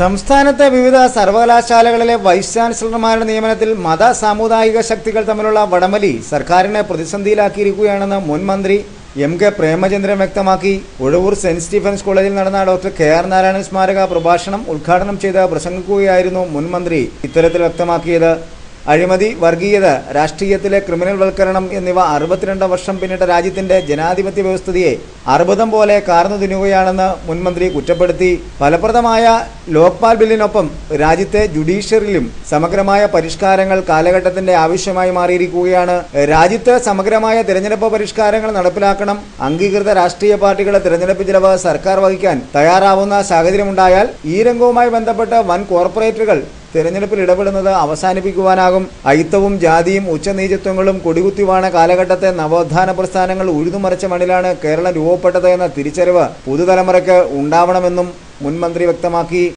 സംസ്ഥാനത്തെ വിവിധ സർവകലാശാലകളിലെ വൈസ് ചാൻസലർമാരുടെ നിയമനത്തിൽ മത സാമുദായിക ശക്തികൾ തമ്മിലുള്ള വടമലി സർക്കാരിനെ പ്രതിസന്ധിയിലാക്കിയിരിക്കുകയാണെന്ന് മുൻ മന്ത്രി എം കെ പ്രേമചന്ദ്രൻ വ്യക്തമാക്കി ഒഴവൂർ സെന്റ് സ്റ്റീഫൻസ് കോളേജിൽ നടന്ന ഡോക്ടർ കെ ആർ നാരായണൻ സ്മാരക പ്രഭാഷണം ഉദ്ഘാടനം ചെയ്ത് പ്രസംഗിക്കുകയായിരുന്നു മുൻ മന്ത്രി ഇത്തരത്തിൽ വ്യക്തമാക്കിയത് അഴിമതി വർഗീയത രാഷ്ട്രീയത്തിലെ ക്രിമിനൽ വൽക്കരണം എന്നിവ അറുപത്തിരണ്ട് വർഷം പിന്നിട്ട രാജ്യത്തിന്റെ ജനാധിപത്യ വ്യവസ്ഥിതിയെ അർബുദം പോലെ കാർന്നു തിന്നുകയാണെന്ന് മുൻമന്ത്രി കുറ്റപ്പെടുത്തി ഫലപ്രദമായ ലോക്പാൽ ബില്ലിനൊപ്പം രാജ്യത്തെ ജുഡീഷ്യറിയിലും സമഗ്രമായ പരിഷ്കാരങ്ങൾ കാലഘട്ടത്തിന്റെ ആവശ്യമായി മാറിയിരിക്കുകയാണ് രാജ്യത്ത് സമഗ്രമായ തിരഞ്ഞെടുപ്പ് പരിഷ്കാരങ്ങൾ നടപ്പിലാക്കണം അംഗീകൃത രാഷ്ട്രീയ പാർട്ടികളുടെ തിരഞ്ഞെടുപ്പ് ചിലവ് സർക്കാർ വഹിക്കാൻ തയ്യാറാവുന്ന സാഹചര്യമുണ്ടായാൽ ഈ രംഗവുമായി ബന്ധപ്പെട്ട് വൻ കോർപ്പറേറ്റുകൾ തിരഞ്ഞെടുപ്പിൽ ഇടപെടുന്നത് അവസാനിപ്പിക്കുവാനാകും അയിത്തവും ജാതിയും ഉച്ചനീചത്വങ്ങളും കൊടികുത്തിവാണ കാലഘട്ടത്തെ നവോത്ഥാന പ്രസ്ഥാനങ്ങൾ ഉഴുതുമറിച്ച മണ്ണിലാണ് കേരളം രൂപപ്പെട്ടത് എന്ന തിരിച്ചറിവ് പുതുതലമുറയ്ക്ക് ഉണ്ടാവണമെന്നും മുൻമന്ത്രി വ്യക്തമാക്കി